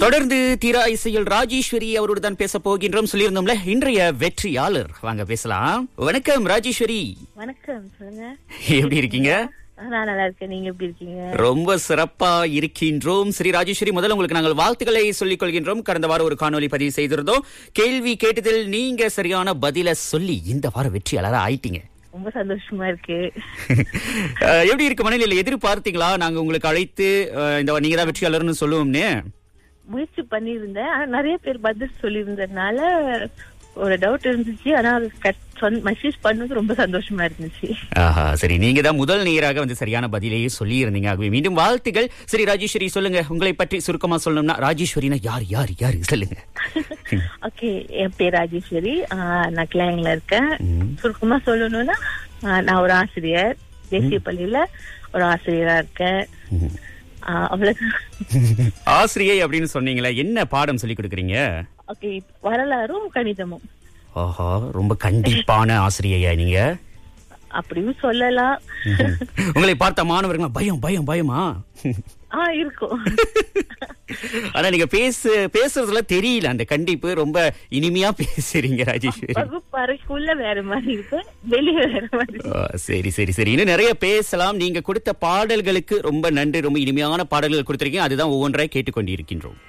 தொடர்ந்து தீரா இசையில் ராஜேஸ்வரி அவரோடு தான் பேச போகின்றோம் சொல்லியிருந்தோம்ல இன்றைய வெற்றியாளர் வாங்க பேசலாம் வணக்கம் ராஜேஸ்வரி வணக்கம் சொல்லுங்க எப்படி இருக்கீங்க நான் நல்லா இருக்கேன் நீங்க எப்படி இருக்கீங்க ரொம்ப சிறப்பா இருக்கின்றோம் ஸ்ரீ ராஜேஸ்வரி முதல்ல உங்களுக்கு நாங்கள் வாழ்த்துக்களை சொல்லிக் கொள்கின்றோம் கடந்த வாரம் ஒரு காணொலி பதிவு செய்திருந்தோம் கேள்வி கேட்டதில் நீங்க சரியான பதில சொல்லி இந்த வாரம் வெற்றியாளரா ஆயிட்டீங்க ரொம்ப சந்தோஷமா இருக்கு அஹ், எப்படி இருக்கு மனநிலையில எதிர்பார்த்தீங்களா நாங்க உங்களுக்கு அழைத்து அஹ், இந்த நீங்க தான் வெற்றியாளர்னு சொல்லுவோம்னு முயற்சி பண்ணியிருந்தேன் ஆனா நிறைய பேர் பதில் சொல்லியிருந்ததுனால ஒரு டவுட் இருந்துச்சு ஆனா மெசேஜ் பண்ணது ரொம்ப சந்தோஷமா இருந்துச்சு ஆஹா சரி நீங்க தான் முதல் நேராக வந்து சரியான பதிலையே சொல்லி இருந்தீங்க ஆகவே மீண்டும் வாழ்த்துகள் சரி ராஜேஸ்வரி சொல்லுங்க உங்களை பற்றி சுருக்கமா சொல்லணும்னா ராஜேஸ்வரினா யார் யார் யார் சொல்லுங்க ஓகே என் பேர் ராஜேஸ்வரி ஆஹ் நான் கிளாங்ல இருக்கேன் சுருக்கமா சொல்லணும்னா ஆஹ் நான் ஒரு ஆசிரியர் தேசிய பள்ளியில ஒரு ஆசிரியரா இருக்கேன் ஆஹ் அவ்வளவுதான் ஆசிரியை அப்படின்னு சொன்னீங்களே என்ன பாடம் சொல்லி கொடுக்குறீங்க ஓகே வரலாறும் கணிதமும் ஆஹா ரொம்ப கண்டிப்பான ஆசிரியையா நீங்க அப்படியும் சொல்லலாம் உங்களை பார்த்த மாணவர்கள் பயம் பயம் பயமா ஆ இருக்கும் ஆனா நீங்க பேசு பேசுறதுல தெரியல அந்த கண்டிப்பு ரொம்ப இனிமையா பேசுறீங்க ராஜேஸ்வரி வகுப்பறைக்குள்ள வேற மாதிரி இருக்கும் வெளியே வேற மாதிரி ஆ, சரி சரி சரி இன்னும் நிறைய பேசலாம் நீங்க கொடுத்த பாடல்களுக்கு ரொம்ப நன்றி ரொம்ப இனிமையான பாடல்கள் கொடுத்திருக்கீங்க அதுதான் ஒவ்வொன்றாய் கேட்டுக்கொண்டிருக்கின்றோம்